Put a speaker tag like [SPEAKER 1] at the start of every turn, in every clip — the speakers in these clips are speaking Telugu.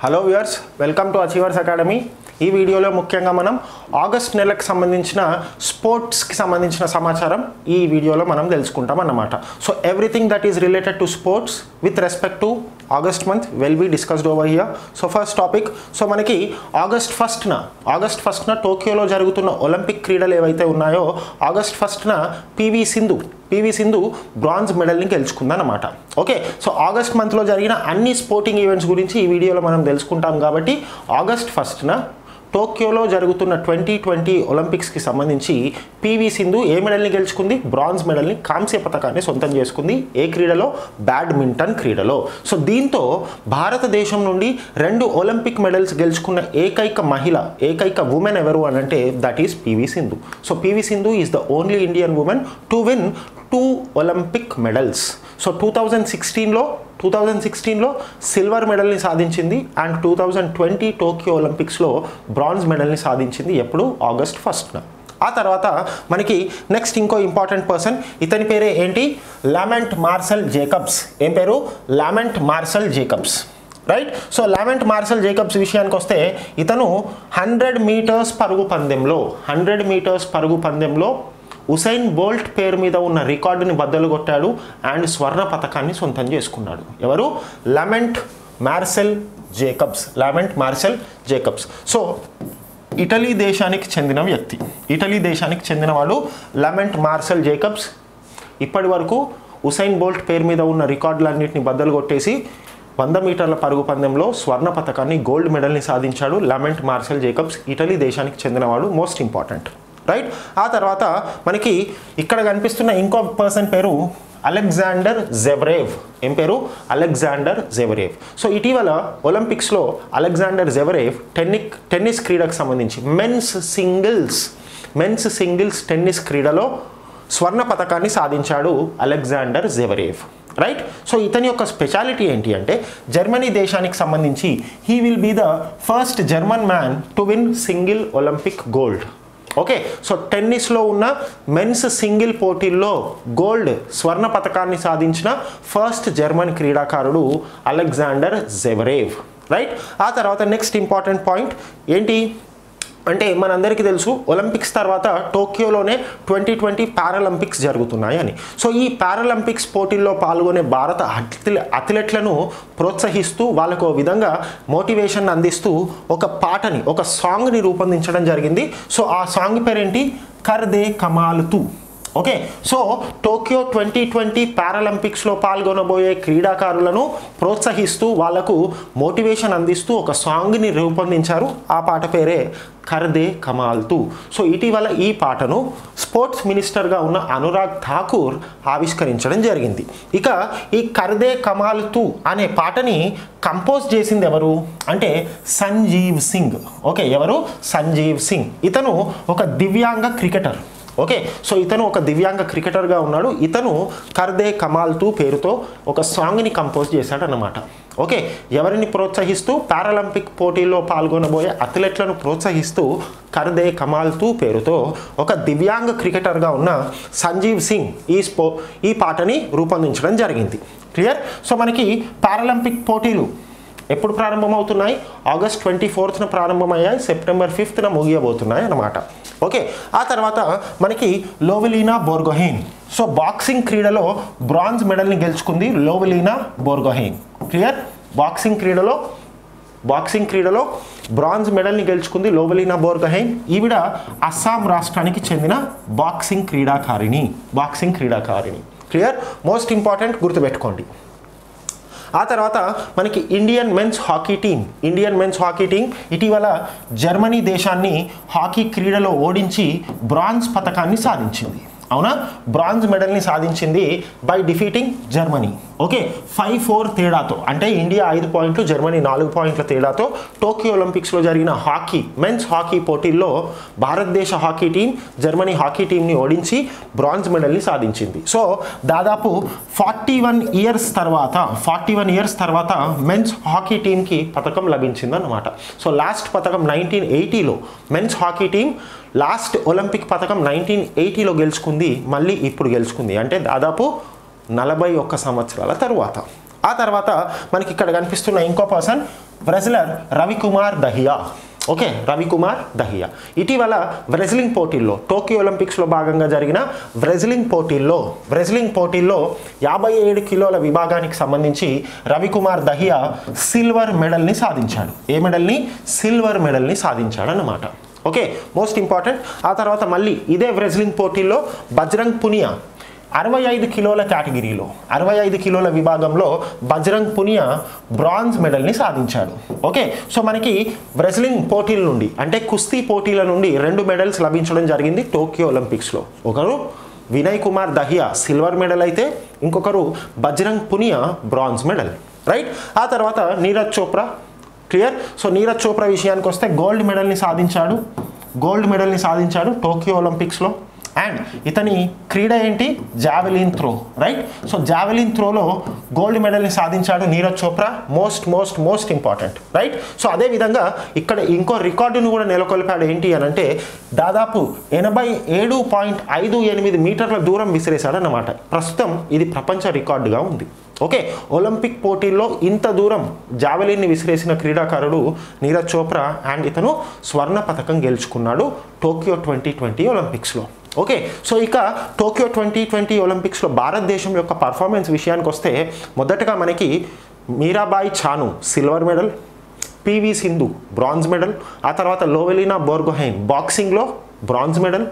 [SPEAKER 1] hello viewers welcome to Achievers Academy ఈ వీడియోలో ముఖ్యంగా మనం ఆగస్ట్ నెలకు సంబంధించిన స్పోర్ట్స్కి సంబంధించిన సమాచారం ఈ వీడియోలో మనం తెలుసుకుంటాం అన్నమాట so everything that is related to sports with respect to August month will be discussed over here so first topic so మనకి ఆగస్ట్ ఫస్ట్న ఆగస్ట్ ఫస్ట్న టోక్యోలో జరుగుతున్న ఒలింపిక్ క్రీడలు ఏవైతే ఉన్నాయో ఆగస్ట్ ఫస్ట్న PV Sindhu PV Sindhu bronze మెడల్ని గెలుచుకుందన్నమాట ఓకే సో ఆగస్ట్ మంత్లో జరిగిన అన్ని స్పోర్టింగ్ ఈవెంట్స్ గురించి ఈ వీడియోలో మనం తెలుసుకుంటాం కాబట్టి ఆగస్ట్ ఫస్ట్న టోక్యోలో జరుగుతున్న ట్వంటీ ట్వంటీ ఒలింపిక్స్కి సంబంధించి పివి సింధు ఏ మెడల్ని గెలుచుకుంది బ్రాంజ్ మెడల్ని కాంస్య పథకాన్ని సొంతం చేసుకుంది ఏ క్రీడలో బ్యాడ్మింటన్ క్రీడలో సో దీంతో భారతదేశం నుండి రెండు ఒలింపిక్ మెడల్స్ గెలుచుకున్న ఏకైక మహిళ ఏకైక ఉమెన్ ఎవరు అని అంటే that is PV Sindhu so PV Sindhu is the only Indian women to win two Olympic medals so two thousand సిక్స్టీన్లో టూ థౌజండ్ సిక్స్టీన్లో సిల్వర్ మెడల్ని సాధించింది and two thousand twenty Tokyo ఒలింపిక్స్లో బ్రాంజ్ మెడల్ని సాధించింది ఎప్పుడు ఆగస్ట్ ఫస్ట్న ఆ తర్వాత మనకి నెక్స్ట్ ఇంకో ఇంపార్టెంట్ పర్సన్ ఇతని పేరే ఏంటి లామెంట్ మార్సల్ జేకబ్స్ ఏం పేరు Lamont Marcell Jacobs right so Lamont Marcell Jacobs విషయానికి వస్తే ఇతను హండ్రెడ్ మీటర్స్ పరుగు పందెంలో హండ్రెడ్ మీటర్స్ పరుగు పందెంలో ఉసైన్ బోల్ట్ పేరు మీద ఉన్న రికార్డుని బద్దలు కొట్టాడు అండ్ స్వర్ణ పథకాన్ని సొంతం చేసుకున్నాడు ఎవరు Lamont Marcell Jacobs Lamont Marcell Jacobs so Italy దేశానికి చెందిన వ్యక్తి ఇటలీ దేశానికి చెందిన వాడు లమెంట్ మార్సెల్ జేకబ్స్ ఇప్పటి వరకు ఉసైన్ బోల్ట్ పేరు మీద ఉన్న రికార్డులన్నింటినీ బద్దలు కొట్టేసి వంద మీటర్ల పరుగు పందెంలో స్వర్ణ పథకాన్ని గోల్డ్ మెడల్ని సాధించాడు లమెంట్ మార్సెల్ జేకబ్స్ ఇటలీ దేశానికి చెందినవాడు మోస్ట్ ఇంపార్టెంట్ రైట్ ఆ తర్వాత మనకి ఇక్కడ కనిపిస్తున్న ఇంకో పర్సన్ పేరు అలెగ్జాండర్ జెవరేవ్ ఏం పేరు అలెగ్జాండర్ జెవరేవ్ సో ఇటీవల ఒలింపిక్స్లో అలెగ్జాండర్ జెవరేవ్ టెన్నిక్ టెన్నిస్ క్రీడకు సంబంధించి men's singles men's singles tennis క్రీడలో స్వర్ణ పథకాన్ని సాధించాడు అలెగ్జాండర్ జెవరేవ్ రైట్ సో ఇతని యొక్క స్పెషాలిటీ ఏంటి అంటే జర్మనీ దేశానికి సంబంధించి he will be the first German man to win single Olympic gold okay so టెన్నిస్లో ఉన్న మెన్స్ సింగిల్ పోటీల్లో గోల్డ్ స్వర్ణ పథకాన్ని సాధించిన ఫస్ట్ జర్మన్ క్రీడాకారుడు అలెగ్జాండర్ జెవరేవ్ రైట్ ఆ తర్వాత నెక్స్ట్ ఇంపార్టెంట్ పాయింట్ ఏంటి అంటే మనందరికీ తెలుసు ఒలింపిక్స్ తర్వాత టోక్యోలోనే ట్వంటీ ట్వంటీ పారాలింపిక్స్ జరుగుతున్నాయి అని సో ఈ పారాలింపిక్స్ పోటీల్లో పాల్గొనే భారత అథ్లె అథ్లెట్లను ప్రోత్సహిస్తూ వాళ్ళకు ఓ విధంగా మోటివేషన్ అందిస్తూ ఒక పాటని ఒక సాంగ్ని రూపొందించడం జరిగింది సో ఆ సాంగ్ పేరేంటి కర్దే కమాలుతూ okay so Tokyo twenty twenty పారాలింపిక్స్లో పాల్గొనబోయే క్రీడాకారులను ప్రోత్సహిస్తూ వాళ్లకు మోటివేషన్ అందిస్తూ ఒక సాంగ్ని రూపొందించారు ఆ పాట పేరే కర్దే కమాల్తూ సో ఇటీవల ఈ పాటను స్పోర్ట్స్ మినిస్టర్గా ఉన్న అనురాగ్ ఠాకూర్ ఆవిష్కరించడం జరిగింది ఇక ఈ కర్దే కమాల్తూ అనే పాటని కంపోజ్ చేసింది ఎవరు అంటే సంజీవ్ సింగ్ ఓకే ఎవరు సంజీవ్ సింగ్ ఇతను ఒక దివ్యాంగ క్రికెటర్ ఓకే సో ఇతను ఒక దివ్యాంగ క్రికెటర్గా ఉన్నాడు ఇతను కర్దే కమాల్తూ పేరుతో ఒక సాంగ్ని కంపోజ్ చేశాడు అన్నమాట ఓకే ఎవరిని ప్రోత్సహిస్తూ పారాలింపిక్ పోటీల్లో పాల్గొనబోయే అథ్లెట్లను ప్రోత్సహిస్తూ కర్దే కమాల్తూ పేరుతో ఒక దివ్యాంగ క్రికెటర్గా ఉన్న సంజీవ్ సింగ్ ఈ స్పో ఈ పాటని రూపొందించడం జరిగింది క్లియర్ సో మనకి పారాలింపిక్ పోటీలు ఎప్పుడు ప్రారంభమవుతున్నాయి ఆగస్ట్ ట్వంటీ ఫోర్త్న ప్రారంభమయ్యాయి సెప్టెంబర్ ఫిఫ్త్న ముగియబోతున్నాయి అన్నమాట ఓకే ఆ తర్వాత మనకి లోవెలీనా బోర్గోహెయిన్ సో బాక్సింగ్ క్రీడలో బ్రాంజ్ మెడల్ని గెలుచుకుంది లోవెలీనా బోర్గోహెయిన్ క్లియర్ బాక్సింగ్ క్రీడలో బాక్సింగ్ క్రీడలో బ్రాంజ్ మెడల్ని గెలుచుకుంది లోవెలీనా బోర్గహెయిన్ ఈవిడ అస్సాం రాష్ట్రానికి చెందిన బాక్సింగ్ క్రీడాకారిణి బాక్సింగ్ క్రీడాకారిణి క్లియర్ మోస్ట్ ఇంపార్టెంట్ గుర్తుపెట్టుకోండి ఆ తర్వాత మనకి Indian men's hockey team Indian men's hockey team ఇటీవల జర్మనీ దేశాన్ని హాకీ క్రీడలో ఓడించి బ్రాంజ్ పథకాన్ని సాధించింది అవునా బ్రాంజ్ మెడల్ని సాధించింది by defeating Germany okay five four తేడాతో అంటే ఇండియా ఐదు పాయింట్లు జర్మనీ నాలుగు పాయింట్ల తేడాతో టోక్యో ఒలింపిక్స్లో జరిగిన హాకీ మెన్స్ హాకీ పోటీల్లో భారతదేశ హాకీ టీం జర్మనీ హాకీ టీంని ఓడించి బ్రాంజ్ మెడల్ని సాధించింది సో దాదాపు ఫార్టీ వన్ ఇయర్స్ తర్వాత ఫార్టీ వన్ ఇయర్స్ తర్వాత మెన్స్ హాకీ టీంకి పథకం లభించిందన్నమాట సో లాస్ట్ పథకం నైన్టీన్ ఎయిటీలో men's hockey team last Olympic పథకం నైన్టీన్ ఎయిటీలో గెలుచుకుంది మళ్ళీ ఇప్పుడు గెలుచుకుంది అంటే దాదాపు నలభై ఒక్క సంవత్సరాల తరువాత ఆ ఆ తర్వాత మనకి ఇక్కడ కనిపిస్తున్న ఇంకో person wrestler Ravikumar Dahiya okay Ravikumar Dahiya ఇటీవల వ్రెజ్లింగ్ పోటీల్లో టోక్యో ఒలింపిక్స్లో భాగంగా జరిగిన వ్రెజ్లింగ్ పోటీల్లో వ్రెజ్లింగ్ పోటీల్లో యాభై ఏడు కిలోల విభాగానికి సంబంధించి రవికుమార్ దహియా సిల్వర్ మెడల్ని సాధించాడు ఏ మెడల్ని సిల్వర్ మెడల్ని సాధించాడు అన్నమాట ఓకే మోస్ట్ ఇంపార్టెంట్ ఆ తర్వాత మళ్ళీ ఇదే వ్రెజ్లింగ్ పోటీల్లో బజ్రంగ్ పునియా అరవై ఐదు కిలోల కేటగిరీలో అరవై ఐదు కిలోల విభాగంలో బజరంగ్ పునియా బ్రాంజ్ మెడల్ని సాధించాడు ఓకే సో మనకి బ్రెజిలింగ్ పోటీల నుండి అంటే కుస్తీ పోటీల నుండి రెండు మెడల్స్ లభించడం జరిగింది టోక్యో ఒలింపిక్స్లో ఒకరు వినయ్ కుమార్ దహియా సిల్వర్ మెడల్ అయితే ఇంకొకరు Bajrang Punia bronze medal right ఆ తర్వాత నీరజ్ చోప్రా క్లియర్ సో నీరజ్ చోప్రా విషయానికి వస్తే గోల్డ్ మెడల్ని సాధించాడు గోల్డ్ మెడల్ని సాధించాడు టోక్యో ఒలింపిక్స్లో అండ్ ఇతని క్రీడ ఏంటి javelin throw right so javelin త్రోలో గోల్డ్ మెడల్ని సాధించాడు Neeraj Chopra most most most important right so అదేవిధంగా ఇక్కడ ఇంకో రికార్డును కూడా నెలకొల్పాడు ఏంటి అని అంటే దాదాపు ఎనభై ఏడు పాయింట్ ఐదు ఎనిమిది మీటర్ల దూరం విసిరేశాడు అన్నమాట ప్రస్తుతం ఇది ప్రపంచ రికార్డుగా ఉంది ఓకే ఒలింపిక్ పోటీల్లో ఇంత దూరం జావెలిన్ని విసిరేసిన క్రీడాకారుడు నీరజ్ చోప్రా అండ్ ఇతను స్వర్ణ పథకం గెలుచుకున్నాడు టోక్యో ట్వంటీ ట్వంటీ ఒలింపిక్స్లో ఓకే సో ఇక టోక్యో ట్వంటీ ట్వంటీ ఒలింపిక్స్లో భారతదేశం యొక్క పర్ఫార్మెన్స్ విషయానికి వస్తే మొదటగా మనకి Mirabai Chanu silver medal PV Sindhu bronze medal ఆ తర్వాత లోవెలినా బోర్గోహైన్ బాక్సింగ్లో బ్రాంజ్ మెడల్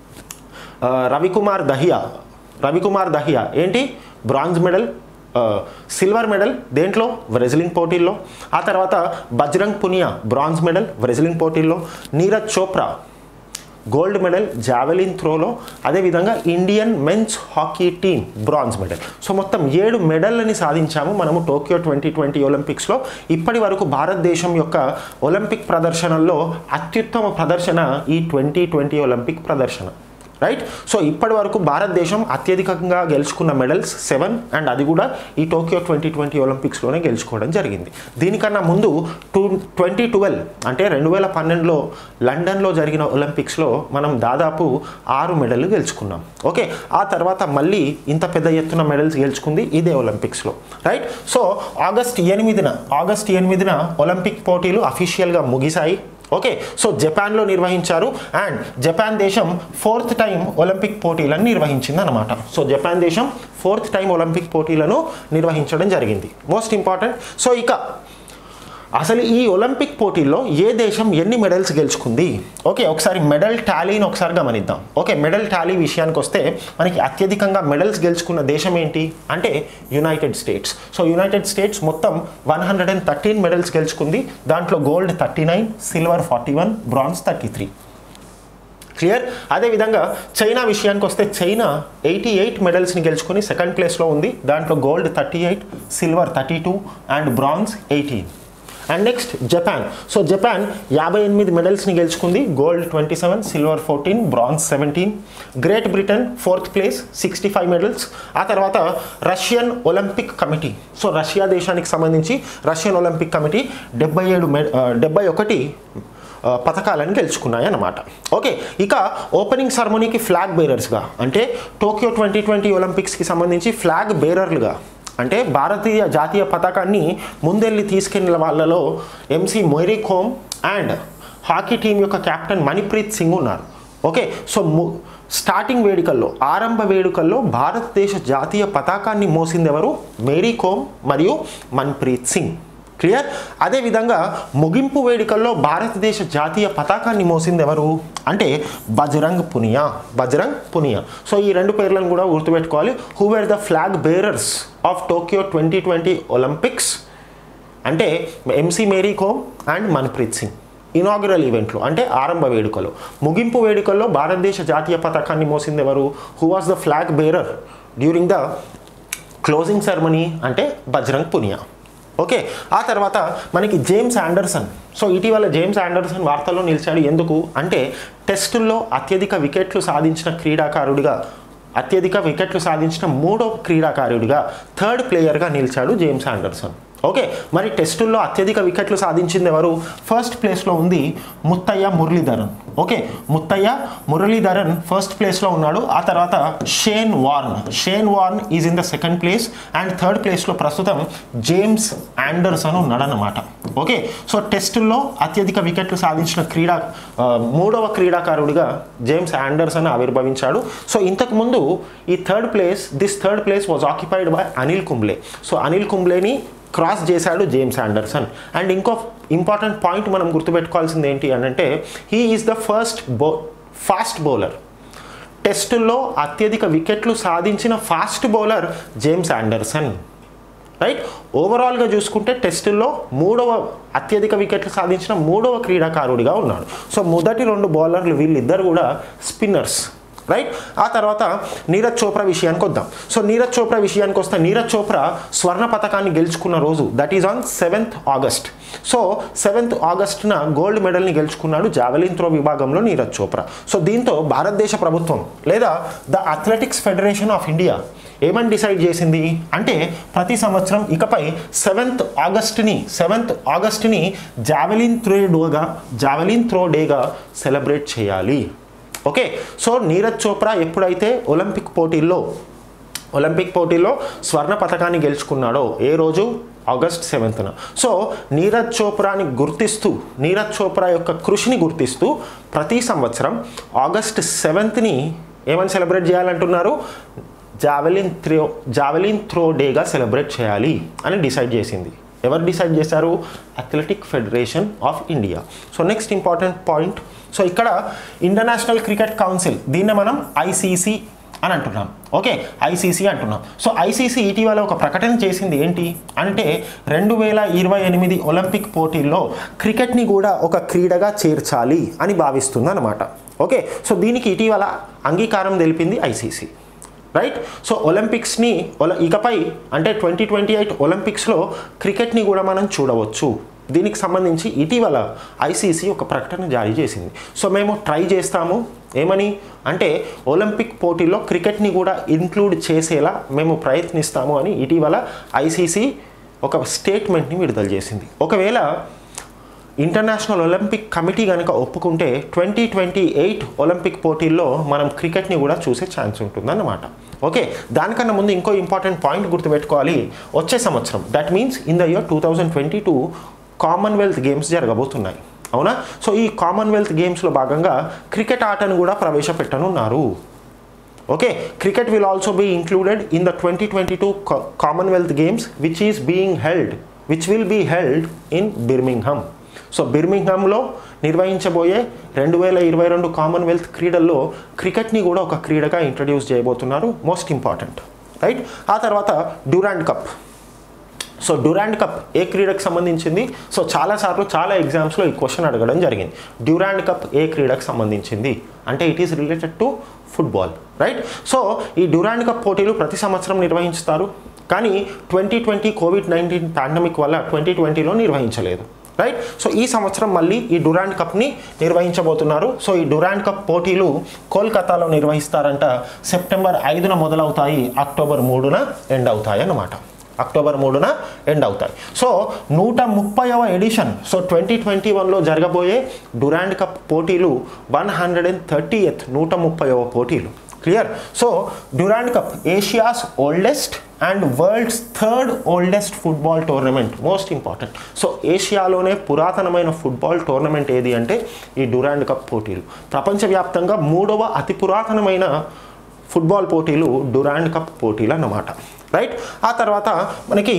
[SPEAKER 1] ఆ, రవికుమార్ దహియా రవికుమార్ దహియా ఏంటి బ్రాంజ్ మెడల్ ఆ, సిల్వర్ మెడల్ దేంట్లో వ్రెజ్లింగ్ పోటీల్లో ఆ తర్వాత Bajrang Punia bronze medal wrestling పోటీల్లో Neeraj Chopra gold medal javelin త్రోలో అదేవిధంగా Indian men's hockey team bronze medal so మొత్తం ఏడు మెడల్ని సాధించాము మనము టోక్యో ట్వంటీ ట్వంటీ ఒలింపిక్స్లో ఇప్పటి వరకు భారతదేశం యొక్క ఒలింపిక్ ప్రదర్శనల్లో అత్యుత్తమ ప్రదర్శన ఈ ట్వంటీ ట్వంటీ ఒలింపిక్ ప్రదర్శన రైట్ సో ఇప్పటి వరకు భారతదేశం అత్యధికంగా గెలుచుకున్న మెడల్స్ సెవెన్ అండ్ అది కూడా ఈ టోక్యో ట్వంటీ ట్వంటీ ఒలింపిక్స్లోనే గెలుచుకోవడం జరిగింది దీనికన్నా ముందు టూ ట్వంటీ ట్వెల్వ్ అంటే రెండు వేల పన్నెండులో లండన్లో జరిగిన ఒలింపిక్స్లో మనం దాదాపు ఆరు మెడల్ గెలుచుకున్నాం ఓకే ఆ తర్వాత మళ్ళీ ఇంత పెద్ద ఎత్తున మెడల్స్ గెలుచుకుంది ఇదే ఒలింపిక్స్లో రైట్ సో ఆగస్ట్ ఎనిమిదిన ఆగస్ట్ ఎనిమిదిన ఒలింపిక్ పోటీలు అఫీషియల్గా ముగిశాయి ఓకే సో జపాన్లో నిర్వహించారు అండ్ జపాన్ దేశం ఫోర్త్ టైం ఒలింపిక్ పోటీలను నిర్వహించింది అనమాట సో జపాన్ దేశం ఫోర్త్ టైం ఒలింపిక్ పోటీలను నిర్వహించడం జరిగింది మోస్ట్ ఇంపార్టెంట్ సో ఇక అసలు ఈ ఒలింపిక్ పోటీల్లో ఏ దేశం ఎన్ని మెడల్స్ గెలుచుకుంది ఓకే ఒకసారి మెడల్ టాలీని ఒకసారి గమనిద్దాం ఓకే మెడల్ టాలీ విషయానికి వస్తే మనకి అత్యధికంగా మెడల్స్ గెలుచుకున్న దేశం ఏంటి అంటే United States so United States మొత్తం one hundred and thirteen medals గెలుచుకుంది దాంట్లో gold thirty nine silver forty one bronze thirty three clear అదేవిధంగా చైనా విషయానికి వస్తే చైనా ఎయిటీ ఎయిట్ మెడల్స్ని గెలుచుకొని సెకండ్ ప్లేస్లో ఉంది దాంట్లో gold thirty eight silver thirty two and bronze eighteen and next Japan so Japan యాభై ఎనిమిది మెడల్స్ని గెలుచుకుంది gold twenty seven silver fourteen bronze seventeen great Britain fourth place sixty five medals ఆ తర్వాత Russian Olympic committee so Russia దేశానికి సంబంధించి రష్యన్ ఒలింపిక్ కమిటీ డెబ్బై ఏడు మె డెబ్బై ఒకటి ఆ, పథకాలను గెలుచుకున్నాయి అన్నమాట ఓకే ఇక ఓపెనింగ్ సెరమనీకి ఫ్లాగ్ బేరర్స్గా అంటే టోక్యో ట్వంటీ ట్వంటీ ఒలింపిక్స్కి సంబంధించి ఫ్లాగ్ బేరర్లుగా అంటే భారతీయ జాతీయ పతాకాన్ని ముందెళ్ళి తీసుకెళ్ళిన వాళ్ళలో MC Mary Kom and hockey team యొక్క కెప్టెన్ మణిప్రీత్ సింగ్ ఉన్నారు ఓకే సో ము- స్టార్టింగ్ వేడుకల్లో ఆరంభ వేడుకల్లో భారతదేశ జాతీయ పతాకాన్ని మోసింది ఎవరు మేరీ కోమ్ మరియు మన్ప్రీత్ సింగ్ క్లియర్ అదేవిధంగా ముగింపు వేడుకల్లో భారతదేశ జాతీయ పతాకాన్ని మోసింది ఎవరు అంటే బజరంగ్ పునియా బజరంగ్ పునియా సో ఈ రెండు పేర్లను కూడా గుర్తుపెట్టుకోవాలి who were the flag bearers of Tokyo twenty twenty Olympics అంటే MC Mary Kom and Manpreet Singh inaugural ఈవెంట్లో అంటే ఆరంభ వేడుకలో ముగింపు వేడుకల్లో భారతదేశ జాతీయ పతాకాన్ని మోసింది ఎవరు who was the flag bearer during the closing ceremony అంటే బజరంగ్ పునియా ఓకే ఆ తర్వాత మనకి జేమ్స్ ఆండర్సన్ సో ఇటీవల జేమ్స్ ఆండర్సన్ వార్తల్లో నిలిచాడు ఎందుకు అంటే టెస్టుల్లో అత్యధిక వికెట్లు సాధించిన క్రీడాకారుడిగా అత్యధిక వికెట్లు సాధించిన మూడో క్రీడాకారుడిగా థర్డ్ ప్లేయర్గా నిలిచాడు జేమ్స్ ఆండర్సన్ ఓకే మరి టెస్టుల్లో అత్యధిక వికెట్లు సాధించింది ఎవరు ఫస్ట్ ప్లేస్లో ఉంది ముత్తయ్య మురళీధరన్ ఓకే ముత్తయ్య మురళీధరన్ ఫస్ట్ ప్లేస్లో ఉన్నాడు ఆ తర్వాత Shane Warne Shane Warne is in the second place and third ప్లేస్లో ప్రస్తుతం జేమ్స్ ఆండర్సన్ ఉన్నాడనమాట ఓకే సో టెస్టుల్లో అత్యధిక వికెట్లు సాధించిన క్రీడా ఆ, మూడవ క్రీడాకారుడిగా జేమ్స్ ఆండర్సన్ ఆవిర్భవించాడు సో ఇంతకు ముందు ఈ third place this third place was occupied by Anil Kumble so Anil కుంబ్లేని క్రాస్ చేశాడు జేమ్స్ ఆండర్సన్ అండ్ ఇంకో ఇంపార్టెంట్ పాయింట్ మనం గుర్తుపెట్టుకోవాల్సింది ఏంటి అని అంటే హీ ఈజ్ ద ఫస్ట్ బో ఫాస్ట్ బౌలర్ టెస్టుల్లో అత్యధిక వికెట్లు సాధించిన fast bowler James Anderson right ఓవరాల్గా చూసుకుంటే టెస్టుల్లో మూడవ అత్యధిక వికెట్లు సాధించిన మూడవ క్రీడాకారుడిగా ఉన్నాడు సో మొదటి రెండు బౌలర్లు వీళ్ళిద్దరు కూడా స్పిన్నర్స్ రైట్ ఆ తర్వాత నీరజ్ చోప్రా విషయానికి వద్దాం సో నీరజ్ చోప్రా విషయానికి వస్తే నీరజ్ చోప్రా స్వర్ణ పథకాన్ని గెలుచుకున్న రోజు that is on seventh August so seventh ఆగస్ట్న గోల్డ్ మెడల్ని గెలుచుకున్నాడు జావెలిన్ త్రో విభాగంలో నీరజ్ చోప్రా సో దీంతో భారతదేశ ప్రభుత్వం లేదా the athletics federation of India ఏమని డిసైడ్ చేసింది అంటే ప్రతి సంవత్సరం ఇకపై సెవెంత్ ఆగస్ట్ని సెవెంత్ ఆగస్ట్ని జావెలిన్ త్రో డోగా జావెలిన్ త్రో డేగా సెలబ్రేట్ చేయాలి ఓకే సో నీరజ్ చోప్రా ఎప్పుడైతే ఒలింపిక్ పోటీల్లో ఒలింపిక్ పోటీల్లో స్వర్ణ పథకాన్ని గెలుచుకున్నాడో ఏ రోజు ఆగస్ట్ సెవెంత్న సో నీరజ్ చోప్రాని గుర్తిస్తూ నీరజ్ చోప్రా యొక్క కృషిని గుర్తిస్తూ ప్రతి సంవత్సరం ఆగస్ట్ సెవెంత్ని ఏమని సెలబ్రేట్ చేయాలంటున్నారు జావెలిన్ త్రో జావెలిన్ త్రో డేగా సెలబ్రేట్ చేయాలి అని డిసైడ్ చేసింది ఎవరు డిసైడ్ చేశారు athletic federation of India so next important point so ఇక్కడ ఇంటర్నేషనల్ క్రికెట్ కౌన్సిల్ దీన్ని మనం ఐసీసీ అని అంటున్నాం ఓకే ఐసీసీ అంటున్నాం సో ఐసీసీ ఇటీవల ఒక ప్రకటన చేసింది ఏంటి అంటే రెండు వేల ఇరవై ఎనిమిది ఒలింపిక్ పోటీల్లో క్రికెట్ని కూడా ఒక క్రీడగా చేర్చాలి అని భావిస్తుంది అనమాట ఓకే సో దీనికి ఇటీవల అంగీకారం తెలిపింది ఐసీసీ రైట్ సో ఒలింపిక్స్ని ఒల ఇకపై అంటే ట్వంటీ ట్వంటీ ఎయిట్ ఒలింపిక్స్లో క్రికెట్ని కూడా మనం చూడవచ్చు దీనికి సంబంధించి ఇటీవల ఐసీసీ ఒక ప్రకటన జారీ చేసింది సో మేము ట్రై చేస్తాము ఏమని అంటే ఒలింపిక్ పోటీల్లో క్రికెట్ని కూడా ఇంక్లూడ్ చేసేలా మేము ప్రయత్నిస్తాము అని ఇటీవల ఐసీసీ ఒక స్టేట్మెంట్ని విడుదల చేసింది ఒకవేళ ఇంటర్నేషనల్ ఒలింపిక్ కమిటీ కనుక ఒప్పుకుంటే ట్వంటీ ట్వంటీ ఎయిట్ ఒలింపిక్ పోటీల్లో మనం క్రికెట్ని కూడా చూసే ఛాన్స్ ఉంటుందన్నమాట ఓకే దానికన్నా ముందు ఇంకో ఇంపార్టెంట్ పాయింట్ గుర్తుపెట్టుకోవాలి వచ్చే సంవత్సరం that means in the year two thousand twenty two commonwealth games జరగబోతున్నాయి అవునా సో ఈ కామన్వెల్త్ గేమ్స్లో భాగంగా క్రికెట్ ఆటను కూడా ప్రవేశపెట్టనున్నారు okay cricket will also be included in the twenty twenty two commonwealth games which is being held which will be held in Birmingham so బిర్మింగ్హమ్లో నిర్వహించబోయే రెండు వేల ఇరవై రెండు కామన్వెల్త్ క్రీడల్లో క్రికెట్ని కూడా ఒక క్రీడగా ఇంట్రడ్యూస్ చేయబోతున్నారు మోస్ట్ ఇంపార్టెంట్ రైట్ ఆ తర్వాత Durand cup so Durand cup ఏ క్రీడకు సంబంధించింది సో చాలాసార్లు చాలా ఎగ్జామ్స్లో ఈ క్వశ్చన్ అడగడం జరిగింది డ్యూరాండ్ కప్ ఏ క్రీడకు సంబంధించింది అంటే it is related to football right so ఈ డ్యూరాండ్ కప్ పోటీలు ప్రతి సంవత్సరం నిర్వహిస్తారు కానీ twenty twenty covid nineteen pandemic వల్ల ట్వంటీ ట్వంటీలో నిర్వహించలేదు రైట్ సో ఈ సంవత్సరం మళ్ళీ ఈ డురాండ్ కప్ని నిర్వహించబోతున్నారు సో ఈ డురాండ్ కప్ పోటీలు కోల్కతాలో నిర్వహిస్తారంట సెప్టెంబర్ ఐదున మొదలవుతాయి అక్టోబర్ మూడున ఎండ్ అవుతాయి అన్నమాట అక్టోబర్ మూడున ఎండ్ అవుతాయి సో నూట ముప్పైవ ఎడిషన్ సో ట్వంటీ ట్వంటీ వన్లో జరగబోయే డురాండ్ కప్ పోటీలు one hundred and thirtieth నూట ముప్పైవ పోటీలు clear so Durand cup Asia's oldest and world's third oldest football tournament most important so ఏషియాలోనే పురాతనమైన ఫుట్బాల్ టోర్నమెంట్ ఏది అంటే ఈ డ్యూరాండ్ కప్ పోటీలు ప్రపంచవ్యాప్తంగా మూడవ అతి పురాతనమైన ఫుట్బాల్ పోటీలు డురాండ్ కప్ పోటీలు అన్నమాట రైట్ ఆ తర్వాత మనకి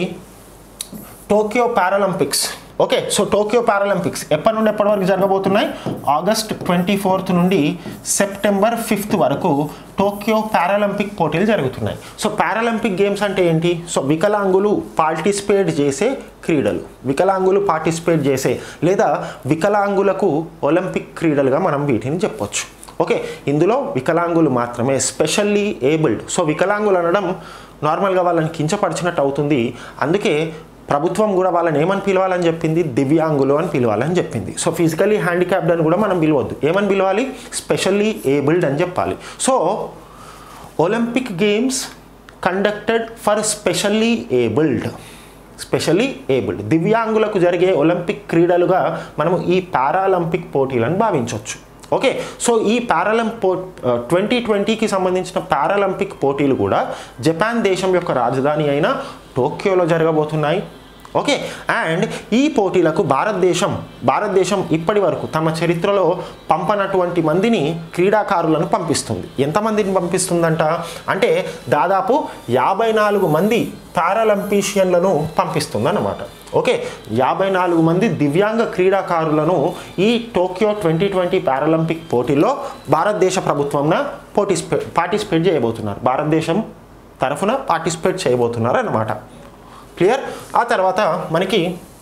[SPEAKER 1] Tokyo Paralympics okay so Tokyo Paralympics ఎప్పటి నుండి ఎప్పటి వరకు జరగబోతున్నాయి ఆగస్ట్ ట్వంటీ ఫోర్త్ నుండి సెప్టెంబర్ ఫిఫ్త్ వరకు టోక్యో పారాలింపిక్ పోటీలు జరుగుతున్నాయి సో పారాలింపిక్ గేమ్స్ అంటే ఏంటి సో వికలాంగులు పార్టిసిపేట్ చేసే క్రీడలు వికలాంగులు పార్టిసిపేట్ చేసే లేదా వికలాంగులకు ఒలింపిక్ క్రీడలుగా మనం వీటిని చెప్పొచ్చు ఓకే ఇందులో వికలాంగులు మాత్రమే స్పెషల్లీ ఏబుల్డ్ సో వికలాంగులు అనడం నార్మల్గా వాళ్ళని కించపరిచినట్టు అవుతుంది అందుకే ప్రభుత్వం కూడా వాళ్ళని ఏమని పిలవాలని చెప్పింది దివ్యాంగులు అని పిలవాలని చెప్పింది సో ఫిజికలీ హ్యాండిక్యాప్డ్ అని కూడా మనం పిలవద్దు ఏమని పిలవాలి స్పెషల్లీ ఏబుల్డ్ అని చెప్పాలి so Olympic games conducted for specially abled specially abled దివ్యాంగులకు జరిగే ఒలింపిక్ క్రీడలుగా మనము ఈ పారాలింపిక్ పోటీలను భావించవచ్చు ఓకే సో ఈ పారాలింప్ పో ట్వంటీ ట్వంటీకి సంబంధించిన పారాలింపిక్ పోటీలు కూడా జపాన్ దేశం యొక్క రాజధాని అయిన టోక్యోలో జరగబోతున్నాయి ఓకే అండ్ ఈ పోటీలకు భారతదేశం భారతదేశం ఇప్పటి వరకు తమ చరిత్రలో పంపనటువంటి మందిని క్రీడాకారులను పంపిస్తుంది ఎంతమందిని పంపిస్తుందంట అంటే దాదాపు యాభై నాలుగు మంది పారాలంపీషియన్లను పంపిస్తుంది అన్నమాట ఓకే యాభై నాలుగు మంది దివ్యాంగ క్రీడాకారులను ఈ టోక్యో ట్వంటీ ట్వంటీ పారాలింపిక్ పోటీల్లో భారతదేశ ప్రభుత్వంన పోటీస్పే పార్టిసిపేట్ చేయబోతున్నారు భారతదేశం తరఫున పార్టిసిపేట్ చేయబోతున్నారు అన్నమాట క్లియర్ ఆ తర్వాత మనకి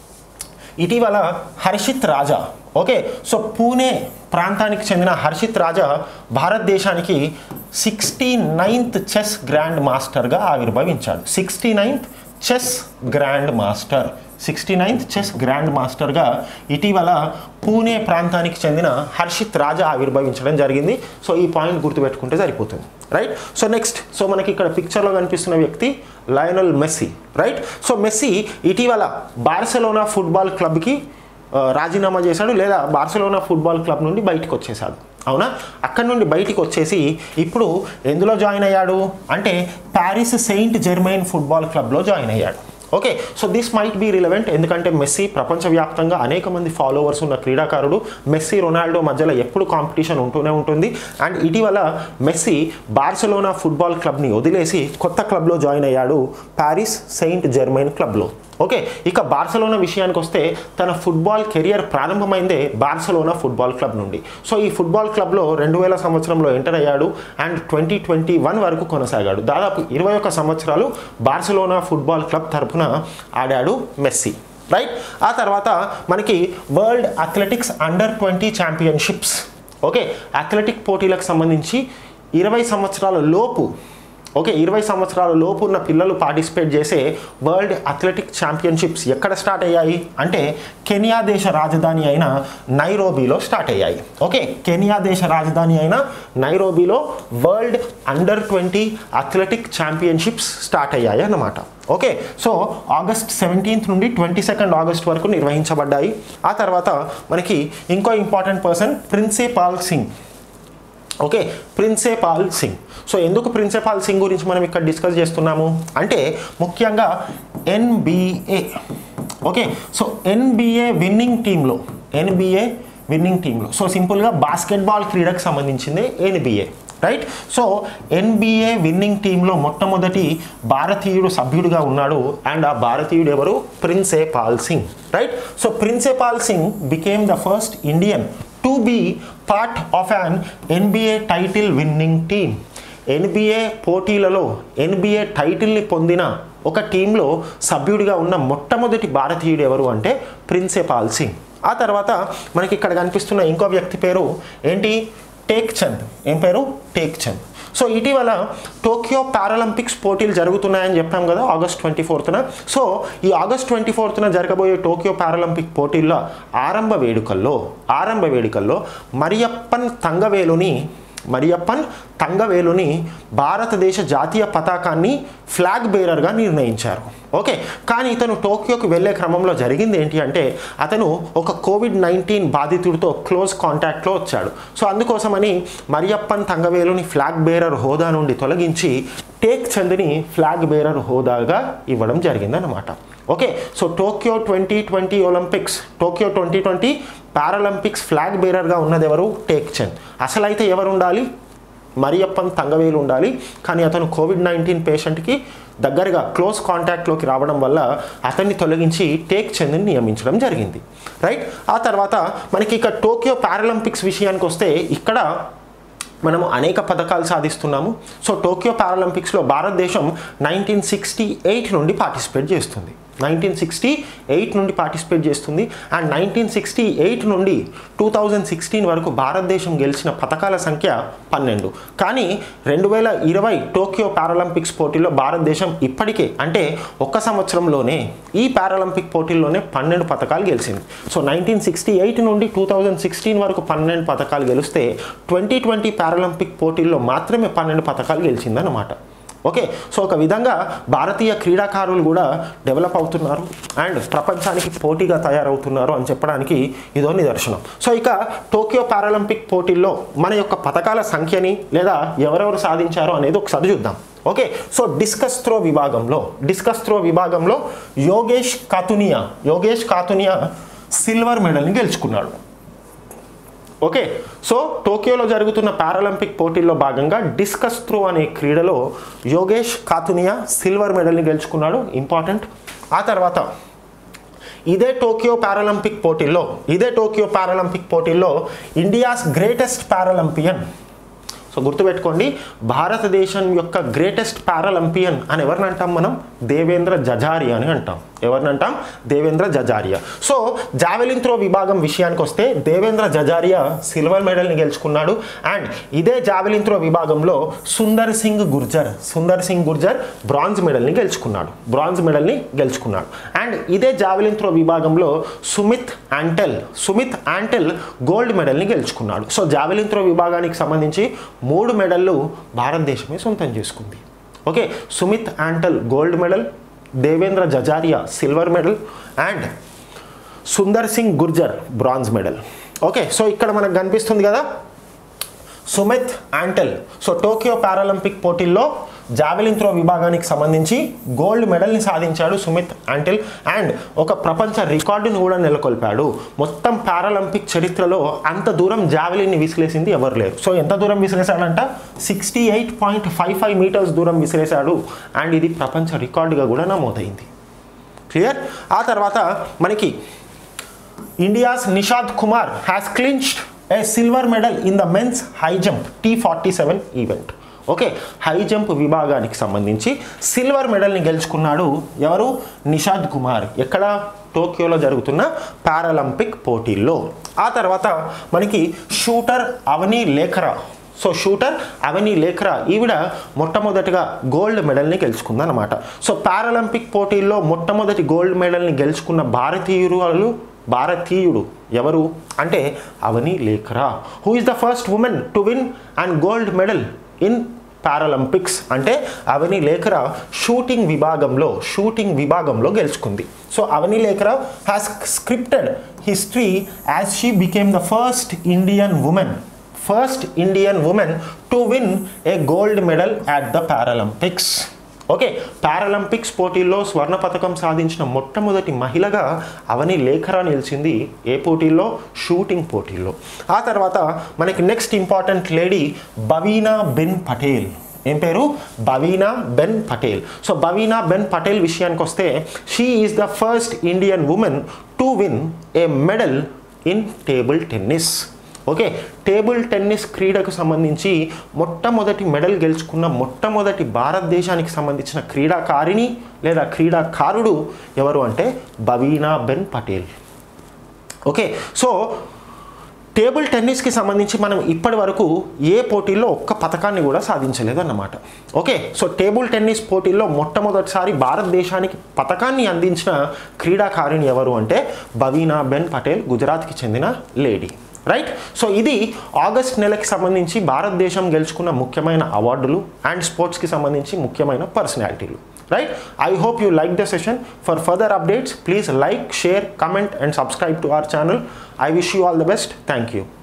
[SPEAKER 1] ఇటీవల హర్షిత్ రాజా ఓకే సో పూణే ప్రాంతానికి చెందిన హర్షిత్ రాజా భారతదేశానికి సిక్స్టీ నైన్త్ చెస్ గ్రాండ్ మాస్టర్గా ఆవిర్భవించాడు sixty ninth chess grand master sixty ninth chess grand మాస్టర్గా ఇటీవల పూణే ప్రాంతానికి చెందిన హర్షిత్ రాజా ఆవిర్భవించడం జరిగింది సో ఈ పాయింట్ గుర్తుపెట్టుకుంటే సరిపోతుంది రైట్ సో నెక్స్ట్ సో మనకి ఇక్కడ పిక్చర్లో కనిపిస్తున్న వ్యక్తి Lionel Messi right so Messi ఇటీవల బార్సెలోనా ఫుట్బాల్ క్లబ్కి ఆ, రాజీనామా చేశాడు లేదా బార్సెలోనా ఫుట్బాల్ క్లబ్ నుండి బయటికి వచ్చేసాడు అవునా అక్కడ నుండి బయటికి వచ్చేసి ఇప్పుడు ఎందులో జాయిన్ అయ్యాడు అంటే ప్యారిస్ సెయింట్ జెర్మైన్ ఫుట్బాల్ క్లబ్లో జాయిన్ అయ్యాడు okay so this might be relevant ఎందుకంటే మెస్సీ ప్రపంచవ్యాప్తంగా అనేక మంది ఫాలోవర్స్ ఉన్న క్రీడాకారుడు మెస్సీ రొనాల్డో మధ్యలో ఎప్పుడు కాంపిటీషన్ ఉంటూనే ఉంటుంది అండ్ ఇటీవల మెస్సీ బార్సెలోనా ఫుట్బాల్ క్లబ్ని వదిలేసి కొత్త క్లబ్లో జాయిన్ అయ్యాడు ప్యారిస్ సెయింట్ జెర్మైన్ క్లబ్లో ఓకే ఇక బార్సలోనా విషయానికి వస్తే తన ఫుట్బాల్ కెరియర్ ప్రారంభమైందే బార్సలోనా ఫుట్బాల్ క్లబ్ నుండి సో ఈ ఫుట్బాల్ క్లబ్లో రెండు వేల సంవత్సరంలో ఎంటర్ అయ్యాడు అండ్ ట్వంటీ ట్వంటీ వన్ వరకు కొనసాగాడు దాదాపు ఇరవై ఒక్క సంవత్సరాలు బార్సలోనా ఫుట్బాల్ క్లబ్ తరఫున ఆడాడు మెస్సీ రైట్ ఆ తర్వాత మనకి world athletics under twenty championships okay athletic పోటీలకు సంబంధించి ఇరవై సంవత్సరాల లోపు ఓకే ఇరవై సంవత్సరాల లోపు ఉన్న పిల్లలు పార్టిసిపేట్ చేసే వరల్డ్ అథ్లెటిక్ ఛాంపియన్షిప్స్ ఎక్కడ స్టార్ట్ అయ్యాయి అంటే కెనియా దేశ రాజధాని అయిన నైరోబీలో స్టార్ట్ అయ్యాయి ఓకే కెనియా దేశ రాజధాని అయిన నైరోబీలో world under twenty athletic championships start అయ్యాయి అన్నమాట ఓకే సో ఆగస్ట్ సెవెంటీన్త్ నుండి ట్వంటీ సెకండ్ ఆగస్ట్ వరకు నిర్వహించబడ్డాయి ఆ తర్వాత మనకి ఇంకో important person Princepal Singh okay Princepal Singh so ఎందుకు ప్రిన్సేపాల్ సింగ్ గురించి మనం ఇక్కడ డిస్కస్ చేస్తున్నాము అంటే ముఖ్యంగా NBA okay so NBA winning టీంలో ఎన్బిఏ విన్నింగ్ టీంలో సో సింపుల్గా బాస్కెట్బాల్ క్రీడకు సంబంధించింది NBA right so NBA winning టీంలో మొట్టమొదటి భారతీయుడు సభ్యుడిగా ఉన్నాడు అండ్ ఆ భారతీయుడు ఎవరు Princepal Singh right so Princepal Singh became the first Indian to be part of an NBA title winning team NBA పోటీలలో ఎన్బిఏ టైటిల్ని పొందిన ఒక టీంలో సభ్యుడిగా ఉన్న మొట్టమొదటి భారతీయుడు ఎవరు అంటే ప్రిన్సేపాల్ సింగ్ ఆ తర్వాత మనకి ఇక్కడ కనిపిస్తున్న ఇంకో వ్యక్తి పేరు ఏంటి టేక్ చంద్ ఏం పేరు టేక్ చంద్ సో ఇటీవల టోక్యో పారాలింపిక్స్ పోటీలు జరుగుతున్నాయని చెప్పాం కదా ఆగస్ట్ ట్వంటీ ఫోర్త్న సో ఈ ఆగస్ట్ ట్వంటీ ఫోర్త్న జరగబోయే టోక్యో పారాలింపిక్ పోటీల్లో ఆరంభ వేడుకల్లో ఆరంభ వేడుకల్లో మరియప్పన్ తంగవేలుని మరియప్పన్ తంగవేలుని భారతదేశ జాతీయ పతాకాన్ని ఫ్లాగ్ బేరర్గా నిర్ణయించారు ఓకే కానీ ఇతను టోక్యోకి వెళ్ళే క్రమంలో జరిగింది ఏంటి అంటే అతను ఒక కోవిడ్ నైన్టీన్ బాధితుడితో క్లోజ్ కాంటాక్ట్లో వచ్చాడు సో అందుకోసమని మరియప్పన్ తంగవేలుని ఫ్లాగ్ బేరర్ హోదా నుండి తొలగించి టేక్ చంద్ని ఫ్లాగ్ బేరర్ హోదాగా ఇవ్వడం జరిగిందన్నమాట okay so Tokyo twenty twenty Olympics Tokyo twenty twenty Paralympics flag బేరర్గా ఉన్నది ఎవరు టేక్ చంద్ అసలైతే ఎవరు ఉండాలి మరియప్పన్ తంగవేలు ఉండాలి కానీ అతను కోవిడ్ నైన్టీన్ పేషెంట్కి దగ్గరగా క్లోజ్ కాంటాక్ట్లోకి రావడం వల్ల అతన్ని తొలగించి టేక్ చంద్ని నియమించడం జరిగింది రైట్ ఆ తర్వాత మనకి ఇక టోక్యో పారాలింపిక్స్ విషయానికి వస్తే ఇక్కడ మనము అనేక పథకాలు సాధిస్తున్నాము సో టోక్యో పారాలింపిక్స్లో భారతదేశం నైన్టీన్ సిక్స్టీ ఎయిట్ నుండి పార్టిసిపేట్ చేస్తుంది నైన్టీన్ సిక్స్టీ ఎయిట్ నుండి పార్టిసిపేట్ చేస్తుంది అండ్ నైన్టీన్ సిక్స్టీ ఎయిట్ నుండి టూ థౌజండ్ సిక్స్టీన్ వరకు భారతదేశం గెలిచిన పథకాల సంఖ్య పన్నెండు కానీ రెండు వేల ఇరవై టోక్యో పారాలింపిక్స్ పోటీల్లో భారతదేశం ఇప్పటికే అంటే ఒక్క సంవత్సరంలోనే ఈ పారాలింపిక్ పోటీల్లోనే పన్నెండు పథకాలు గెలిచింది సో నైన్టీన్ సిక్స్టీ ఎయిట్ నుండి టూ థౌజండ్ సిక్స్టీన్ వరకు పన్నెండు పథకాలు గెలిస్తే ట్వంటీ ట్వంటీ పారాలింపిక్ పోటీల్లో మాత్రమే పన్నెండు పథకాలు గెలిచిందన్నమాట ఓకే సో ఒక విధంగా భారతీయ క్రీడాకారులు కూడా డెవలప్ అవుతున్నారు అండ్ ప్రపంచానికి పోటీగా తయారవుతున్నారు అని చెప్పడానికి ఇదో నిదర్శనం సో ఇక టోక్యో పారాలింపిక్ పోటీల్లో మన యొక్క పథకాల సంఖ్యని లేదా ఎవరెవరు సాధించారో అనేది ఒకసారి చూద్దాం ఓకే సో డిస్కస్ త్రో విభాగంలో డిస్కస్ త్రో విభాగంలో యోగేష్ కాతునియా యోగేష్ కాతునియా సిల్వర్ మెడల్ని గెలుచుకున్నాడు ఓకే సో టోక్యోలో జరుగుతున్న పారాలింపిక్ పోటీల్లో భాగంగా డిస్కస్ త్రో అనే క్రీడలో యోగేష్ కాతునియా సిల్వర్ మెడల్ని గెలుచుకున్నాడు ఇంపార్టెంట్ ఆ తర్వాత ఇదే టోక్యో పారాలింపిక్ పోటీల్లో ఇదే టోక్యో పారాలింపిక్ పోటీల్లో ఇండియాస్ గ్రేటెస్ట్ పారాలింపియన్ సో గుర్తుపెట్టుకోండి భారతదేశం యొక్క గ్రేటెస్ట్ పారాలింపియన్ అని ఎవరిని అంటాం మనం దేవేంద్ర జజారియా అని అంటాం ఎవరిని అంటాం Devendra Jhajharia so javelin throw విభాగం విషయానికి వస్తే దేవేంద్ర జజారియా సిల్వర్ మెడల్ని గెలుచుకున్నాడు అండ్ ఇదే జావెలిన్ త్రో విభాగంలో సుందర్ సింగ్ గుర్జర్ సుందర్ సింగ్ గుర్జర్ బ్రాంజ్ మెడల్ని గెలుచుకున్నాడు బ్రాంజ్ మెడల్ని గెలుచుకున్నాడు అండ్ ఇదే జావెలిన్ త్రో విభాగంలో సుమిత్ యాంటెల్ సుమిత్ యాంటెల్ గోల్డ్ మెడల్ని గెలుచుకున్నాడు సో జావెలిన్ త్రో విభాగానికి సంబంధించి మూడు మెడల్లు భారతదేశమే సొంతం చేసుకుంది okay Sumit Antil gold medal Devendra Jhajharia silver medal and Sundar Singh Gurjar bronze medal okay so ఇక్కడ మనకు కనిపిస్తుంది కదా Sumit Antil so Tokyo Paralympic పోటీల్లో జావెలిన్ త్రో విభాగానికి సంబంధించి గోల్డ్ మెడల్ని సాధించాడు సుమిత్ యాంటెల్ అండ్ ఒక ప్రపంచ రికార్డును కూడా నెలకొల్పాడు మొత్తం పారాలింపిక్ చరిత్రలో అంత దూరం జావెలిన్ని విసిరేసింది ఎవరు లేరు సో ఎంత దూరం విసిరేశాడంట sixty eight point five five metres దూరం విసిరేశాడు అండ్ ఇది ప్రపంచ రికార్డుగా కూడా నమోదైంది క్లియర్ ఆ తర్వాత మనకి India's Nishad Kumar has clinched a silver medal in the men's high jump T forty seven event okay high jump విభాగానికి సంబంధించి సిల్వర్ మెడల్ని గెలుచుకున్నాడు ఎవరు నిషాద్ కుమార్ ఎక్కడ టోక్యోలో జరుగుతున్న పారాలింపిక్ పోటీల్లో ఆ తర్వాత మనకి shooter Avani Lekhara so shooter Avani Lekhara ఈవిడ మొట్టమొదటిగా గోల్డ్ మెడల్ని గెలుచుకుందన్నమాట సో పారాలింపిక్ పోటీల్లో మొట్టమొదటి గోల్డ్ మెడల్ని గెలుచుకున్న భారతీయులు భారతీయుడు ఎవరు అంటే Avani Lekhara who is the first woman to win and gold medal in Paralympics అంటే అవని లేఖరా షూటింగ్ విభాగంలో షూటింగ్ విభాగంలో గెలుచుకుంది so Avani Lekhara has scripted history as she became the first Indian woman first Indian women to win a gold medal at the Paralympics okay Paralympics పోటీల్లో స్వర్ణ పథకం సాధించిన మొట్టమొదటి మహిళగా అవని లేఖరా నిలిచింది ఏ పోటీల్లో షూటింగ్ పోటీల్లో ఆ తర్వాత మనకి next important lady Bhavina Ben Patel ఏం పేరు బవీనా బెన్ పటేల్ సో బవీనా బెన్ పటేల్ విషయానికి వస్తే she is the first Indian women to win a medal in table tennis okay table tennis క్రీడకు సంబంధించి మొట్టమొదటి మెడల్ గెలుచుకున్న మొట్టమొదటి భారతదేశానికి సంబంధించిన క్రీడాకారిణి లేదా క్రీడాకారుడు ఎవరు అంటే Bhavina Ben Patel okay so table టెన్నిస్కి సంబంధించి మనం ఇప్పటి వరకు ఏ పోటీల్లో ఒక్క పథకాన్ని కూడా సాధించలేదు అన్నమాట ఓకే సో టేబుల్ టెన్నిస్ పోటీల్లో మొట్టమొదటిసారి భారతదేశానికి పథకాన్ని అందించిన క్రీడాకారిణి ఎవరు అంటే బవీనా బెన్ పటేల్ గుజరాత్కి చెందిన లేడీ రైట్ సో ఇది ఆగస్ట్ నెలకి సంబంధించి భారతదేశం గెలుచుకున్న ముఖ్యమైన అవార్డులు అండ్ స్పోర్ట్స్కి సంబంధించి ముఖ్యమైన పర్సనాలిటీలు right I hope you like the session for further updates please like share comment and subscribe to our channel I wish you all the best thank you